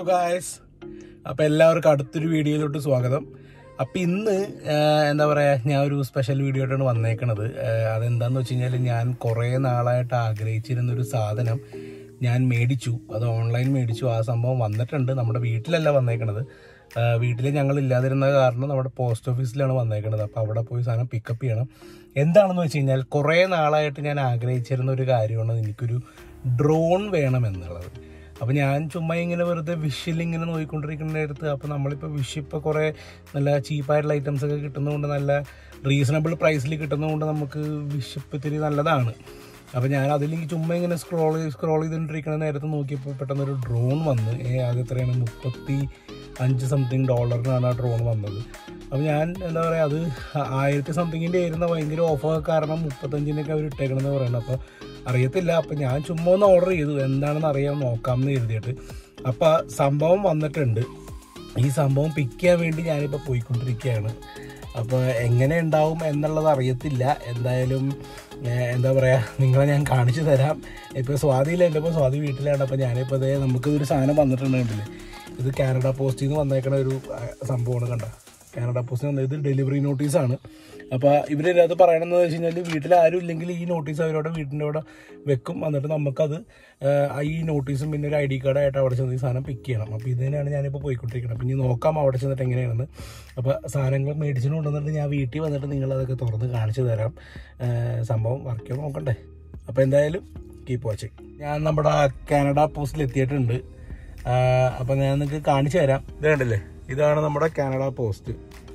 Guys അപ്പോൾ എല്ലാവർക്കും അടുത്തൊരു വീഡിയോയിലോട്ട് സ്വാഗതം അപ്പം ഇന്ന് ആ, എന്താ പറയുക ഞാൻ ഒരു സ്പെഷ്യൽ വീഡിയോ ആയിട്ടാണ് വന്നേക്കണത് ആ, അതെന്താന്ന് വെച്ച് കഴിഞ്ഞാൽ ഞാൻ കുറേ നാളായിട്ട് ആഗ്രഹിച്ചിരുന്ന ഒരു സാധനം ഞാൻ മേടിച്ചു അത് ഓൺലൈൻ മേടിച്ചു ആ സംഭവം വന്നിട്ടുണ്ട് നമ്മുടെ വീട്ടിലല്ല വന്നേക്കണത് വീട്ടിൽ ഞങ്ങൾ ഇല്ലാതിരുന്ന കാരണം നമ്മുടെ പോസ്റ്റ് ഓഫീസിലാണ് വന്നേക്കണത് അപ്പോൾ അവിടെ പോയി സാധനം പിക്കപ്പ് ചെയ്യണം എന്താണെന്ന് വെച്ച് കഴിഞ്ഞാൽ കുറേ നാളായിട്ട് ഞാൻ ആഗ്രഹിച്ചിരുന്ന ഒരു കാര്യമാണ് എനിക്കൊരു ഡ്രോൺ വേണമെന്നുള്ളത് അപ്പോൾ ഞാൻ ചുമ്മാ ഇങ്ങനെ വെറുതെ വിഷിൽ ഇങ്ങനെ നോക്കിക്കൊണ്ടിരിക്കുന്ന നേരത്ത് അപ്പോൾ നമ്മളിപ്പോൾ വിഷ് ഇപ്പോൾ കുറേ നല്ല ചീപ്പായിട്ടുള്ള ഐറ്റംസ് ഒക്കെ കിട്ടുന്നതുകൊണ്ട് നല്ല റീസണബിൾ പ്രൈസിൽ കിട്ടുന്നതുകൊണ്ട് നമുക്ക് വിഷ് ഇപ്പോൾ ഇത്തിരി നല്ലതാണ് അപ്പോൾ ഞാൻ അതിലേക്ക് ചുമ്മാ ഇങ്ങനെ സ്ക്രോൾ സ്ക്രോൾ ചെയ്തുകൊണ്ടിരിക്കുന്ന നേരത്ത് നോക്കിയപ്പോൾ പെട്ടെന്ന് ഒരു ഡ്രോൺ വന്ന് ഏ അത് എത്രയാണ് മുപ്പത്തി അഞ്ച് സംതിങ് ഡോളറിനാണ് ആ ഡ്രോൺ വന്നത് അപ്പോൾ ഞാൻ എന്താ പറയുക അത് ആയിരത്തി സംതിങ്ങിൻ്റെ ആയിരുന്ന ഭയങ്കര ഓഫർ കാരണം മുപ്പത്തഞ്ചിനൊക്കെ അവർ ഇട്ടേക്കണമെന്ന് പറയുന്നത് അപ്പോൾ അറിയത്തില്ല അപ്പോൾ ഞാൻ ചുമ്മാ ഒന്ന് ഓർഡർ ചെയ്തു എന്താണെന്ന് അറിയാൻ നോക്കാമെന്ന് കരുതിയിട്ട് അപ്പോൾ സംഭവം വന്നിട്ടുണ്ട് ഈ സംഭവം പിക്ക് ചെയ്യാൻ വേണ്ടി ഞാനിപ്പോൾ പോയിക്കൊണ്ടിരിക്കുകയാണ് അപ്പോൾ എങ്ങനെ ഉണ്ടാവും എന്നുള്ളത് അറിയത്തില്ല എന്തായാലും ഏഹ്, എന്താ പറയുക നിങ്ങളെ ഞാൻ കാണിച്ചു തരാം ഇപ്പോൾ സ്വാതിയിലുണ്ട് ഇപ്പോൾ സ്വാതി വീട്ടിലാണ് അപ്പോൾ ഞാനിപ്പോൾ അതേ നമുക്ക് ഒരു സാധനം വന്നിട്ടുണ്ട് കണ്ടില്ലേ ഇത് കാനഡ പോസ്റ്റിൽ നിന്ന് വന്നേക്കണ ഒരു ആ, സംഭവമാണ് കണ്ട കാനഡ പോസ്റ്റിൽ നിന്ന് ഇത് ഡെലിവറി നോട്ടീസാണ് അപ്പോൾ ഇവരത് പറയണമെന്ന് വെച്ച് കഴിഞ്ഞാൽ വീട്ടിൽ ആരും ഇല്ലെങ്കിൽ ഈ നോട്ടീസ് അവരോട് വീട്ടിൻ്റെ അവിടെ വെക്കും എന്നിട്ട് നമുക്കത് ആ, ഈ നോട്ടീസും പിന്നെ ഒരു ഐ ഡി കാർഡായിട്ട് അവിടെ ചെന്ന് ഈ സാധനം പിക്ക് ചെയ്യണം അപ്പോൾ ഇതിനാണ് ഞാനിപ്പോൾ പോയിക്കൊണ്ടിരിക്കുന്നത് അപ്പോൾ ഇനി നോക്കാം അവിടെ ചെന്നിട്ട് എങ്ങനെയാണെന്ന് അപ്പോൾ സാധനങ്ങൾ മേടിച്ചിട്ട് കൊണ്ടുവന്നിട്ട് ഞാൻ വീട്ടിൽ വന്നിട്ട് നിങ്ങളതൊക്കെ തുറന്ന് കാണിച്ചു തരാം ആ, സംഭവം വർക്ക് ചെയ്ത് നോക്കണ്ടേ അപ്പോൾ എന്തായാലും കീപ്പ് വാച്ചിങ് ഞാൻ നമ്മുടെ കാനഡ പോസ്റ്റിൽ എത്തിയിട്ടുണ്ട് അപ്പോൾ ഞാൻ നിങ്ങൾക്ക് കാണിച്ചു തരാം ഇത് കണ്ടില്ലേ ഇതാണ് നമ്മുടെ കാനഡ പോസ്റ്റ്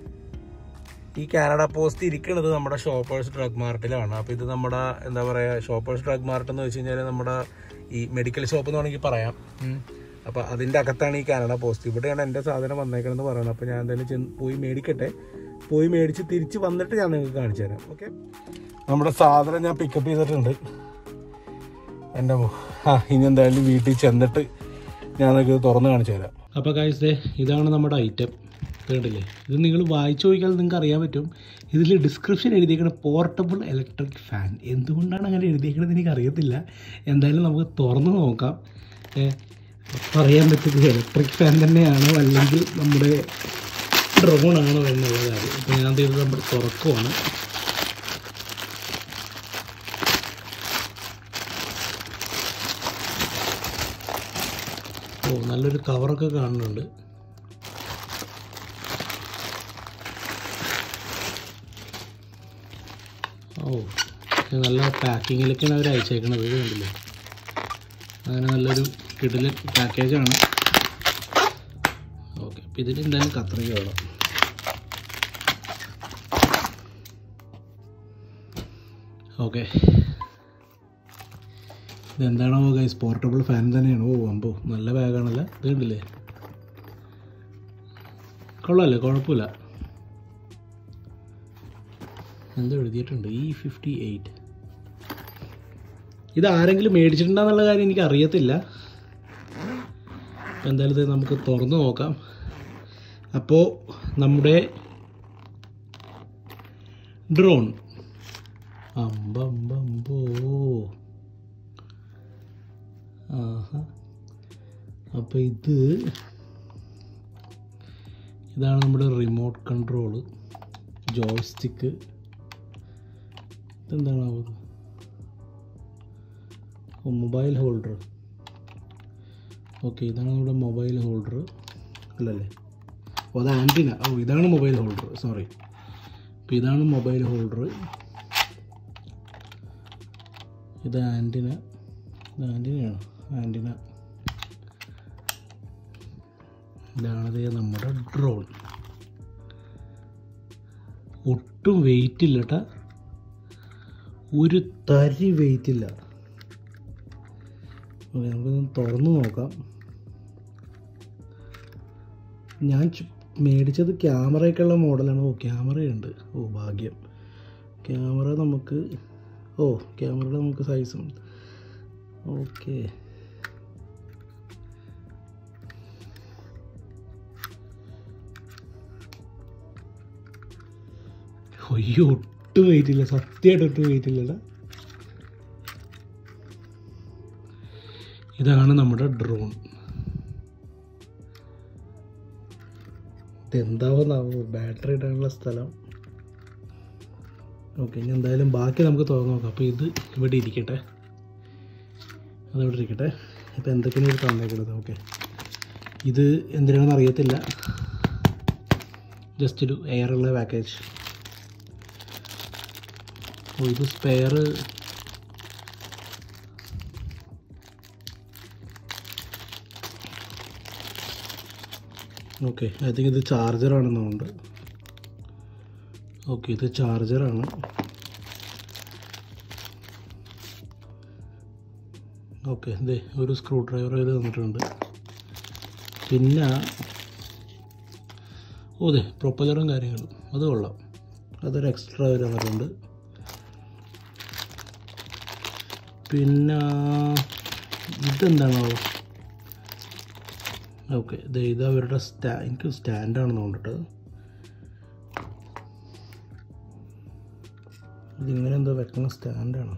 ഈ കാനഡ പോസ്റ്റ് ഇരിക്കുന്നത് നമ്മുടെ ഷോപ്പേഴ്സ് ഡ്രഗ് മാർട്ടിലാണ് അപ്പോൾ ഇത് നമ്മുടെ എന്താ പറയുക ഷോപ്പേഴ്സ് ഡ്രഗ് മാർട്ട് എന്ന് വെച്ച് കഴിഞ്ഞാൽ നമ്മുടെ ഈ മെഡിക്കൽ ഷോപ്പ് എന്ന് വേണമെങ്കിൽ പറയാം അപ്പോൾ അതിൻ്റെ അകത്താണ് ഈ കാനഡ പോസ്റ്റ് ഇവിടെയാണ് എൻ്റെ സാധനം വന്നേക്കണമെന്ന് പറയുന്നത് അപ്പോൾ ഞാൻ എന്തായാലും ചെന്ന് പോയി മേടിക്കട്ടെ പോയി മേടിച്ച് തിരിച്ച് വന്നിട്ട് ഞാൻ നിങ്ങൾക്ക് കാണിച്ചു തരാം ഓക്കെ നമ്മുടെ സാധനം ഞാൻ പിക്കപ്പ് ചെയ്തിട്ടുണ്ട് എൻ്റെ മോ- ആ ഇനി എന്തായാലും വീട്ടിൽ ചെന്നിട്ട് ഞാൻ നിങ്ങൾക്ക് ഇത് തുറന്ന് കാണിച്ചു തരാം അപ്പോൾ കാഴ്ച ഇതാണ് നമ്മുടെ ഐറ്റം കണ്ടില്ലേ ഇത് നിങ്ങൾ വായിച്ചു നോക്കിയാൽ നിങ്ങൾക്ക് അറിയാൻ പറ്റും ഇതിൽ ഡിസ്ക്രിപ്ഷൻ എഴുതിയേക്കുന്ന പോർട്ടബിൾ ഇലക്ട്രിക് ഫാൻ എന്തുകൊണ്ടാണ് അങ്ങനെ എഴുതിയേക്കണത് എനിക്ക് അറിയത്തില്ല എന്തായാലും നമുക്ക് തുറന്ന് നോക്കാം ഏ, പറയാൻ പറ്റുന്നത് ഇലക്ട്രിക് ഫാൻ തന്നെയാണോ അല്ലെങ്കിൽ നമ്മുടെ ഡ്രോൺ ആണോ എന്നുള്ള കാര്യം അപ്പോൾ ഞാൻ ഇത് നമ്മൾ തുറക്കുവാണ് ഓ നല്ലൊരു കവറൊക്കെ കാണുന്നുണ്ട് ഓ ഇത് നല്ല പാക്കിങ്ങിലൊക്കെയാണ് അവർ അയച്ചേക്കണത് ഇത് കണ്ടില്ലേ അങ്ങനെ നല്ലൊരു കിടിലൻ പാക്കേജാണ് ഓക്കെ അപ്പോൾ ഇതിന് എന്തായാലും കത്രിക വേണം ഓക്കെ ഇതെന്താണോ ഗൈസ് പോർട്ടബിൾ ഫാൻ തന്നെയാണ് ഓ അമ്പോ നല്ല ബാഗാണല്ലോ ഇത് കണ്ടില്ലേ കൊള്ളാമല്ലേ കുഴപ്പമില്ല എന്തോ എഴുതിയിട്ടുണ്ട് ഇ ഫിഫ്റ്റി എയ്റ്റ് ഇത് ആരെങ്കിലും മേടിച്ചിട്ടുണ്ടെന്നുള്ള കാര്യം എനിക്ക് അറിയത്തില്ല അപ്പോൾ എന്തായാലും ഇത് നമുക്ക് തുറന്ന് നോക്കാം അപ്പോൾ നമ്മുടെ ഡ്രോൺ അമ്പമ്പമ്പോ ആഹാ അപ്പോൾ ഇത് ഇതാണ് നമ്മുടെ റിമോട്ട് കൺട്രോള് ജോയ്സ്റ്റിക്ക് ഇതെന്താണ് ഓ മൊബൈൽ ഹോൾഡർ ഓക്കെ ഇതാണ് നമ്മുടെ മൊബൈൽ ഹോൾഡർ അല്ലല്ലേ ഓ അത് ആൻറ്റിന ഓ ഇതാണ് മൊബൈൽ ഹോൾഡർ സോറി അപ്പോൾ ഇതാണ് മൊബൈൽ ഹോൾഡർ ഇത് ആൻറ്റിന ഇത് ആൻറ്റിനയാണ് ആൻറ്റിന ഇതാണത് നമ്മുടെ ഡ്രോൺ ഒട്ടും വെയിറ്റ് ഇല്ല കേട്ടാ ഒരു തരി വെയിറ്റ് ഇല്ല ഓക്കെ നമുക്കൊന്ന് തുറന്ന് നോക്കാം ഞാൻ ചു- മേടിച്ചത് ക്യാമറയൊക്കെ ഉള്ള മോഡലാണ് ഓ ക്യാമറയുണ്ട് ഓ ഭാഗ്യം ക്യാമറ നമുക്ക് ഓ ക്യാമറയുടെ നമുക്ക് സൈസും ഓക്കെ അയ്യോ ഒട്ടും വെയിറ്റ് ഇല്ല സത്യമായിട്ട് ഒട്ടും വെയിറ്റ് ഇല്ലടാ ഇതാണ് നമ്മുടെ ഡ്രോൺ ഇതെന്താവുന്നാവോ ബാറ്ററി ഇടാനുള്ള സ്ഥലം ഓക്കെ ഇനി എന്തായാലും ബാക്കി നമുക്ക് തുറന്ന് നോക്കാം അപ്പോൾ ഇത് ഇവിടെ ഇരിക്കട്ടെ അതവിടെ ഇരിക്കട്ടെ ഇപ്പോൾ എന്തൊക്കെയാണ് ഇത് തന്നേക്കുന്നത് ഓക്കെ ഇത് എന്തിനാണെന്ന് അറിയത്തില്ല ജസ്റ്റ് ഒരു എയറുള്ള പാക്കേജ് ഓ ഇത് സ്പെയർ ഓക്കെ ഐ തിങ്ക് ഇത് ചാർജറാണെന്നുണ്ട് ഓക്കെ ഇത് ചാർജറാണ് ഓക്കെ ഇതേ ഒരു സ്ക്രൂ ഡ്രൈവർ ഇത് തന്നിട്ടുണ്ട് പിന്നെ ഓ അതെ പ്രൊപ്പലറും കാര്യങ്ങളും അത് കൊള്ളാം അതൊരു എക്സ്ട്രാ ഒരു തന്നിട്ടുണ്ട് പിന്നെ ഇതെന്താണോ ഓക്കെ ഇത് ഇത് അവരുടെ സ്റ്റാ എനിക്ക് സ്റ്റാൻഡാണെന്ന് തോന്നിട്ട് ഇതിങ്ങനെ എന്തോ വെക്കുന്ന സ്റ്റാൻഡാണ്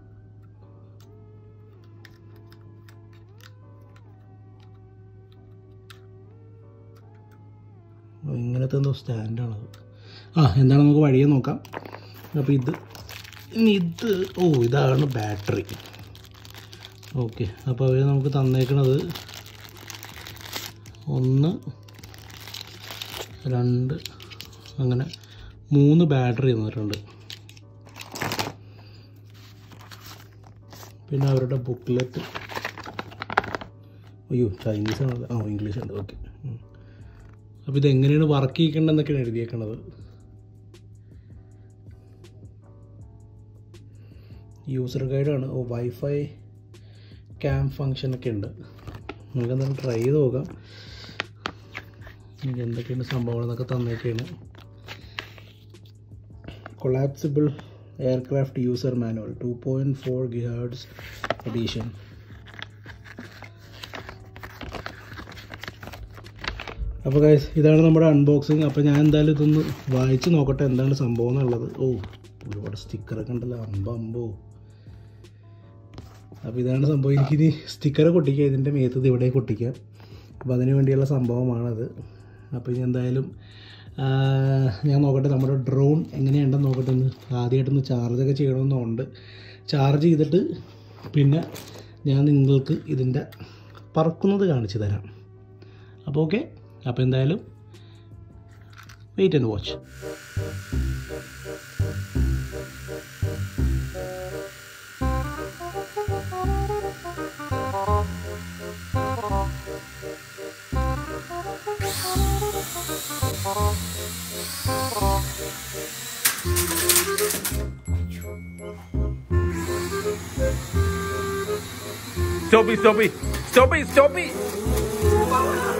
ഓ, ഇങ്ങനത്തെ എന്തോ സ്റ്റാൻഡാണത് ആ എന്താണ് നമുക്ക് വഴിയെ നോക്കാം അപ്പോൾ ഇത് ഇനി ഇത് ഓ ഇതാണ് ബാറ്ററി ഓക്കെ അപ്പോൾ അവർ നമുക്ക് തന്നേക്കണത് ഒന്ന് രണ്ട് അങ്ങനെ മൂന്ന് ബാറ്ററി തന്നിട്ടുണ്ട് പിന്നെ അവരുടെ ബുക്ക്ലെറ്റ് അയ്യോ ചൈനീസ് ആണ് ആ ഇംഗ്ലീഷ് ഉണ്ട് ഓക്കെ അപ്പോൾ ഇതെങ്ങനെയാണ് വർക്ക് ചെയ്യിക്കേണ്ടതെന്നൊക്കെയാണ് എഴുതിയേക്കണത് യൂസർ ഗൈഡാണ് ഓ വൈഫൈ ക്യാം ഫങ്ഷൻ ഒക്കെ ഉണ്ട് നമുക്ക് എന്തായാലും ട്രൈ ചെയ്ത് നോക്കാം എനിക്ക് എന്തൊക്കെയാണ് സംഭവങ്ങളെന്നൊക്കെ തന്നേക്കാണ് collapsible aircraft user manual two point four gigahertz edition അപ്പോൾ ഗൈസ് ഇതാണ് നമ്മുടെ അൺബോക്സിങ് അപ്പോൾ ഞാൻ എന്തായാലും ഇതൊന്ന് വായിച്ച് നോക്കട്ടെ എന്താണ് സംഭവം എന്നുള്ളത് ഓ ഒരുപാട് സ്റ്റിക്കറൊക്കെ ഉണ്ടല്ലോ അമ്പോ അമ്പോ അപ്പോൾ ഇതാണ് സംഭവം എനിക്കിനി സ്റ്റിക്കർ പൊട്ടിക്കുക ഇതിൻ്റെ മേത്തത് ഇവിടെ പൊട്ടിക്കാം അപ്പോൾ അതിന് വേണ്ടിയുള്ള സംഭവമാണത് അപ്പോൾ ഇനി എന്തായാലും ആ, ഞാൻ നോക്കട്ടെ നമ്മുടെ ഡ്രോൺ എങ്ങനെയുണ്ടെന്ന് നോക്കട്ടെ ഒന്ന് ആദ്യമായിട്ടൊന്ന് ചാർജൊക്കെ ചെയ്യണമെന്നുണ്ട് ചാർജ് ചെയ്തിട്ട് പിന്നെ ഞാൻ നിങ്ങൾക്ക് ഇതിൻ്റെ പറക്കുന്നത് കാണിച്ചു തരാം അപ്പോൾ ഓക്കെ അപ്പോൾ എന്തായാലും wait and watch Stop it, stop it, stop it, stop it.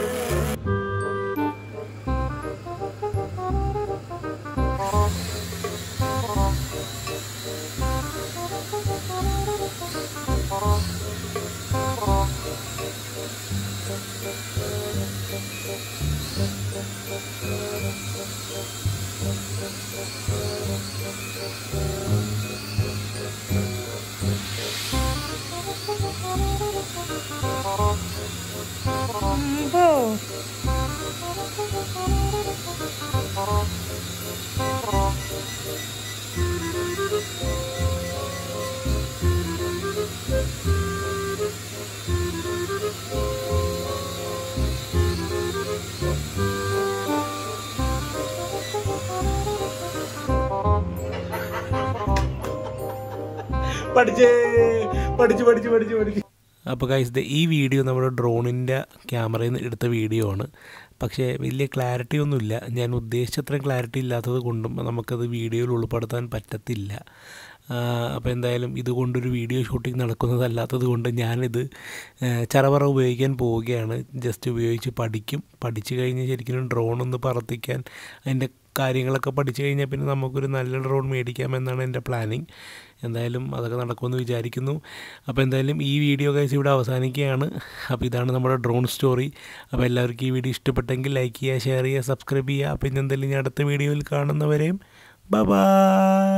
പഠിച്ചേ പഠിച്ചു പഠിച്ചു പഠിച്ചു പഠിച്ചു അപ്പോൾ ഗൈസ് ഈ വീഡിയോ നമ്മുടെ ഡ്രോണിൻ്റെ ക്യാമറയിൽ നിന്ന് എടുത്ത വീഡിയോ ആണ് പക്ഷേ വലിയ ക്ലാരിറ്റി ഒന്നുമില്ല ഞാൻ ഉദ്ദേശിച്ചത്രയും ക്ലാരിറ്റി ഇല്ലാത്തത് കൊണ്ടും നമുക്കത് വീഡിയോയിൽ ഉൾപ്പെടുത്താൻ പറ്റത്തില്ല അപ്പോൾ എന്തായാലും ഇതുകൊണ്ടൊരു വീഡിയോ ഷൂട്ടിംഗ് നടക്കുന്നതല്ലാത്തത് കൊണ്ട് ഞാനിത് ആ, ചറപറ ഉപയോഗിക്കാൻ പോവുകയാണ് ജസ്റ്റ് ഉപയോഗിച്ച് പഠിക്കും പഠിച്ചു കഴിഞ്ഞ് ശരിക്കും ഡ്രോൺ ഒന്ന് പറത്തിക്കാൻ അതിൻ്റെ കാര്യങ്ങളൊക്കെ പഠിച്ചു കഴിഞ്ഞാൽ പിന്നെ നമുക്കൊരു നല്ല ഡ്രോൺ മേടിക്കാമെന്നാണ് എൻ്റെ പ്ലാനിങ് എന്തായാലും അതൊക്കെ നടക്കുമെന്ന് വിചാരിക്കുന്നു അപ്പോൾ എന്തായാലും ഈ വീഡിയോ കൈസ് ഇവിടെ അവസാനിക്കുകയാണ് അപ്പോൾ ഇതാണ് നമ്മുടെ ഡ്രോൺ സ്റ്റോറി അപ്പോൾ എല്ലാവർക്കും ഈ വീഡിയോ ഇഷ്ടപ്പെട്ടെങ്കിൽ ലൈക്ക് ചെയ്യുക ഷെയർ ചെയ്യുക സബ്സ്ക്രൈബ് ചെയ്യുക അപ്പോൾ ഇനി എന്തായാലും ഞാൻ അടുത്ത വീഡിയോയിൽ കാണുന്നവരെയും ബൈ